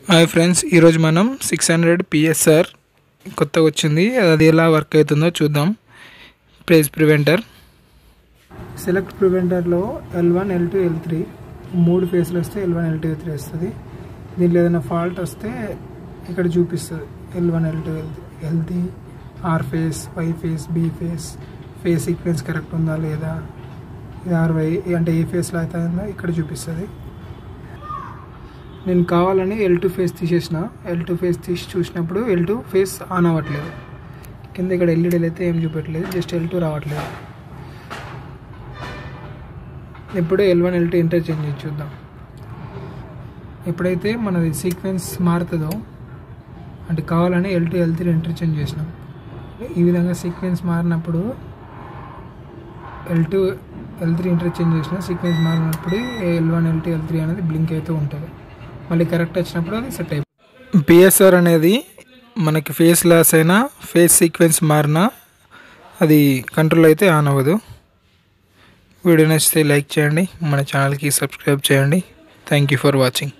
hi friends ఈరోజు మనం six hundred PSR కొత్తగా వచ్చింది అది ఎలా వర్క్ అవుతుందో చూద్దాం ప్రేజ్ ప్రివెంటర్ సెలెక్ట్ ప్రివెంటర్లో L one L two L three మూడు ఫేస్లు వస్తే L one L two L three వస్తుంది దీంట్లో ఏదైనా ఫాల్ట్ వస్తే ఇక్కడ చూపిస్తుంది L one L two L L three R phase Y phase B phase phase sequence correct ఉందా లేదా ఇది ఆర్ వై అంటే ఏ ఫేస్లో అవుతుందో ఇక్కడ చూపిస్తుంది నేను కావాలని ఎల్ టూ ఫేస్ తీసేసిన ఎల్ టూ ఫేస్ తీసి చూసినప్పుడు ఎల్ టూ ఫేస్ ఆన్ అవ్వట్లేదు కింద ఇక్కడ ఎల్ఈడీలు అయితే ఏం చూపెట్టలేదు జస్ట్ ఎల్ టూ రావట్లేదు ఇప్పుడు L one L two interchange చేసి చూద్దాం ఎప్పుడైతే మనది సీక్వెన్స్ మారుతుందో అంటే కావాలని L two L three interchange చేసినాం ఈ విధంగా సీక్వెన్స్ మారినప్పుడు L two L three interchange చేసిన సీక్వెన్స్ మారినప్పుడు L one L two L three అనేది బ్లింక్ అయితే ఉంటుంది మళ్ళీ కరెక్ట్ వచ్చినప్పుడు అది సెట్ అయిపోతుంది పిఎస్ఆర్ అనేది మనకి ఫేస్ లాస్ అయినా ఫేస్ సీక్వెన్స్ మారినా అది కంట్రోల్ అయితే ఆన్ అవ్వదు వీడియో నచ్చితే లైక్ చేయండి మన ఛానల్కి సబ్స్క్రైబ్ చేయండి థ్యాంక్ యూ ఫర్ వాచింగ్